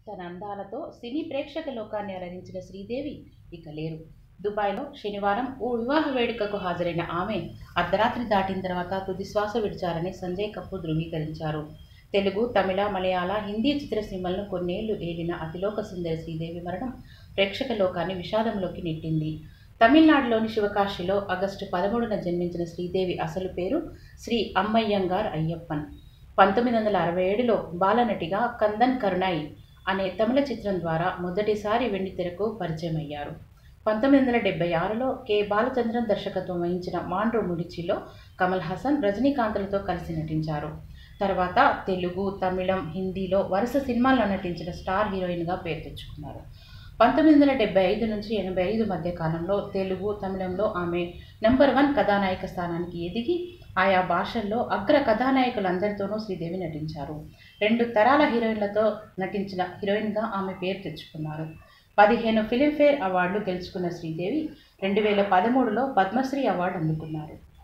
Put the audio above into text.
తన అందాలతో సినీ ప్రేక్షక లోకాన్ని అలరించిన శ్రీదేవి ఇక లేరు దుబాయ్లో శనివారం ఓ వివాహ వేడుకకు హాజరైన ఆమె అర్ధరాత్రి దాటిన తర్వాత తుది శ్వాస విడిచారని సంజయ్ కపూర్ ధృవీకరించారు తెలుగు తమిళ మలయాళ హిందీ చిత్రసీమలను కొన్నేళ్లు ఏలిన అతిలోక సుందరి శ్రీదేవి మరణం ప్రేక్షక లోకాన్ని విషాదంలోకి నెట్టింది తమిళనాడులోని శివకాశిలో ఆగస్టు పదమూడున జన్మించిన శ్రీదేవి అసలు పేరు శ్రీ అమ్మయ్యంగార్ అయ్యప్పన్ పంతొమ్మిది వందల అరవై ఏడులో బాలనటిగా కందన్ కరుణాయి అనే తమిళ చిత్రం ద్వారా మొదటిసారి వెండితెరకు పరిచయం అయ్యారు పంతొమ్మిది వందల డెబ్బై ఆరులో కె బాలచంద్రన్ దర్శకత్వం వహించిన మాండ్రో ముడిచిలో కమల్ హాసన్ రజనీకాంత్లతో కలిసి నటించారు తర్వాత తెలుగు తమిళం హిందీలో వరుస సినిమాల్లో నటించిన స్టార్ హీరోయిన్గా పేరు తెచ్చుకున్నారు పంతొమ్మిది వందల డెబ్బై ఐదు నుంచి ఎనభై ఐదు మధ్య కాలంలో తెలుగు తమిళంలో ఆమె నెంబర్ వన్ కథానాయిక స్థానానికి ఎదిగి ఆయా భాషల్లో అగ్ర కథానాయకులందరితోనూ శ్రీదేవి నటించారు రెండు తరాల హీరోయిన్లతో నటించిన హీరోయిన్గా ఆమె పేరు తెచ్చుకున్నారు పదిహేను ఫిలింఫేర్ అవార్డులు గెలుచుకున్న శ్రీదేవి రెండు వేల పదమూడులో పద్మశ్రీ అవార్డు అందుకున్నారు